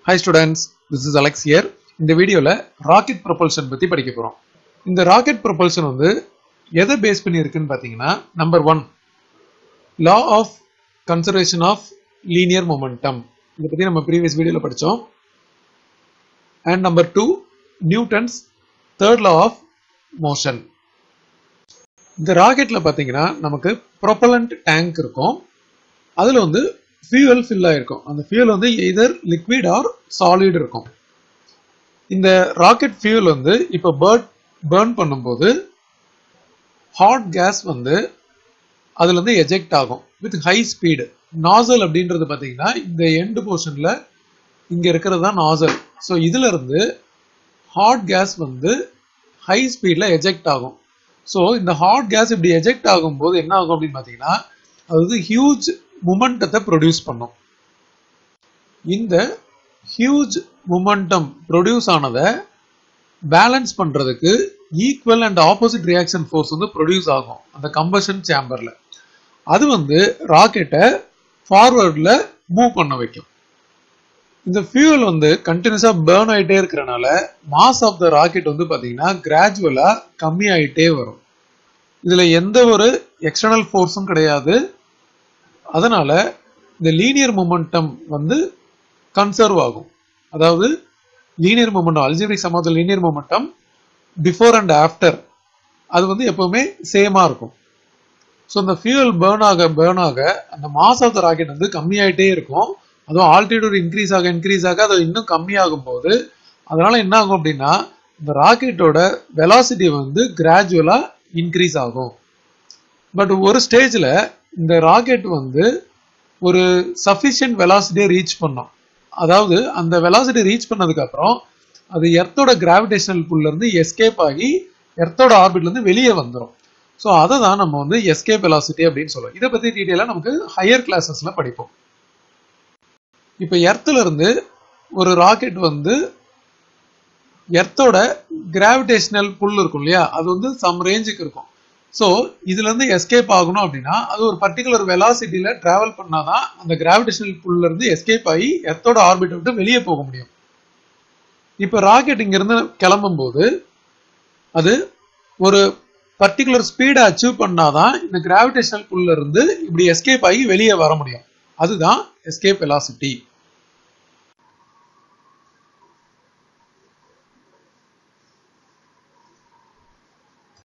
hi students this is Alex here இந்த வீடியோவில் rocket propulsion பற்றி படிக்க போகிறோம் இந்த ராக்கெட் ப்ரொபல்ஷன் வந்து எதை பேஸ் பண்ணி இருக்குன்னு பார்த்தீங்கன்னா number one law of conservation of linear momentum இதை பற்றி நம்ம ப்ரீவியஸ் வீடியோவில் படித்தோம் and number two Newton's third law of motion இந்த ராக்கெட்டில் பார்த்தீங்கன்னா நமக்கு ப்ரொப்பலண்ட் டேங்க் இருக்கும் அதில் வந்து ஃபியூவல் ஃபில் ஆயிருக்கும் அந்த ஃபியூல் வந்து எதர் லிக்விட் ஆர் சாலிட் இருக்கும் இந்த ராக்கெட் ஃபியூல் வந்து இப்போ பேர்ட் பேர்ன் பண்ணும்போது ஹாட் கேஸ் வந்து அதுல இருந்து எஜெக்ட் ஆகும் வித் ஹை ஸ்பீடு நாசல் அப்படின்றது பார்த்தீங்கன்னா இந்த எண்டு போர்ஷன்ல இங்க இருக்கிறது தான் நாசல் ஸோ இதுல இருந்து ஹாட் கேஸ் வந்து ஹை ஸ்பீட்ல எஜெக்ட் ஆகும் ஸோ இந்த ஹாட் கேஸ் இப்படி எஜெக்ட் ஆகும்போது என்ன ஆகும் அப்படின்னு பார்த்தீங்கன்னா அது வந்து ஹியூஜ் முமெண்டத்தை ப்ரொடியூஸ் பண்ணும் இந்த ஹியூஜ் முமெண்டம் ப்ரொடியூஸ் ஆனதை பேலன்ஸ் பண்றதுக்கு equal and opposite reaction force வந்து ப்ரொடியூஸ் ஆகும் அந்த கம்பஷன் சேம்பர்ல அது வந்து ராக்கெட்டை ஃபார்வர்டில் மூவ் பண்ண வைக்கும் இந்த ஃபியூல் வந்து கண்டினியூஸா பேர்ன் ஆகிட்டே இருக்கிறனால மாஸ் ஆஃப் த ராக்கெட் வந்து பார்த்தீங்கன்னா கிராஜுவலா கம்மி ஆகிட்டே வரும் இதுல எந்த ஒரு எக்ஸ்டர்னல் ஃபோர்ஸும் கிடையாது அதனால இந்த லீனியர் மொமெண்டம் வந்து கன்சர்வ் ஆகும் அதாவது linear momentum algebraic sum of the linear momentum before and after அது வந்து எப்பவுமே சேமா இருக்கும் ஸோ இந்த ஃபியூல் பேர்ன் ஆக பேர்ன் ஆக அந்த மாஸ் ஆஃப் த ராக்கெட் வந்து கம்மியாயிட்டே இருக்கும் அதுவும் ஆல்டிடியூட் இன்க்ரீஸ் ஆக இன்க்ரீஸ் ஆக அது இன்னும் கம்மியாகும் போது அதனால என்ன ஆகும் அப்படின்னா இந்த ராக்கெட்டோட வெலாசிட்டி வந்து கிராஜுவலா இன்க்ரீஸ் ஆகும் பட் ஒரு ஸ்டேஜ்ல இந்த ராக்கெட் வந்து ஒரு சஃபிஷியன்ட் வெலாசிட்டியை ரீச் பண்ணும் அதாவது அந்த வெலாசிட்டி ரீச் பண்ணதுக்கு அப்புறம் அது எர்த்தோட கிராவிடேஷனல் புல்ல இருந்து எஸ்கேப் ஆகி எர்த்தோட ஆர்பிட்ல இருந்து வெளியே வந்துடும் ஸோ அதை தான் நம்ம வந்து எஸ்கேப் வெலாசிட்டி அப்படின்னு சொல்லுவோம் இதை பத்தி டீட்டெயிலாக நமக்கு ஹையர் கிளாஸஸ்ல படிப்போம் இப்போ எர்த்துல இருந்து ஒரு ராக்கெட் வந்து எர்த்தோட கிராவிடேஷனல் புல் இருக்கும் இல்லையா அது வந்து சம் ரேஞ்சுக்கு இருக்கும் ஸோ இதுல இருந்து எஸ்கேப் ஆகணும் அப்படின்னா அது ஒரு பர்டிகுலர் வெலாசிட்டியில டிராவல் பண்ணாதான் அந்த கிராவிடேஷனல் புல்ல இருந்து எஸ்கேப் ஆகி எர்த்தோட ஆர்பிட் விட்டு வெளியே போக முடியும் இப்போ ராக்கெட் இங்கிருந்து கிளம்பும் போது அது ஒரு பர்டிகுலர் ஸ்பீடை அச்சீவ் பண்ணாதான் இந்த கிராவிடேஷனல் புல்ல இருந்து இப்படி எஸ்கேப் ஆகி வெளியே வர முடியும் அதுதான் எஸ்கேப் வெலாசிட்டி